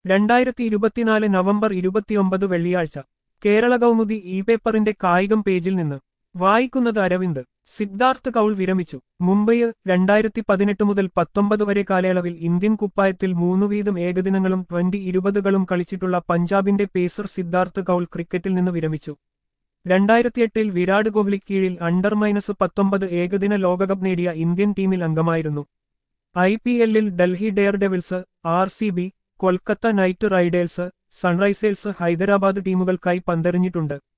രണ്ടായിരത്തി ഇരുപത്തിനാല് നവംബർ ഇരുപത്തിയൊമ്പത് വെള്ളിയാഴ്ച കേരള കൗമുദി ഇ പേപ്പറിന്റെ കായികം പേജിൽ നിന്ന് വായിക്കുന്നത് അരവിന്ദ് സിദ്ധാർത്ഥ് കൗൾ വിരമിച്ചു മുംബൈ രണ്ടായിരത്തി പതിനെട്ട് മുതൽ പത്തൊമ്പത് വരെ കാലയളവിൽ ഇന്ത്യൻ കുപ്പായത്തിൽ മൂന്നു വീതം ഏകദിനങ്ങളും ട്വന്റി ഇരുപതുകളും കളിച്ചിട്ടുള്ള പഞ്ചാബിന്റെ പേസർ സിദ്ധാർത്ഥ് കൗൾ ക്രിക്കറ്റിൽ നിന്ന് വിരമിച്ചു രണ്ടായിരത്തിയെട്ടിൽ വിരാട് കോഹ്ലി കീഴിൽ അണ്ടർ മൈനസ് പത്തൊമ്പത് ഏകദിന ലോകകപ്പ് നേടിയ ഇന്ത്യൻ ടീമിൽ അംഗമായിരുന്നു ഐ പി എല്ലിൽ Delhi Daredevils R C B Kolkata Knight Riders Sunrisers Hyderabad ടീമുകൾക്കായി പന്തെറിഞ്ഞിട്ടുണ്ട്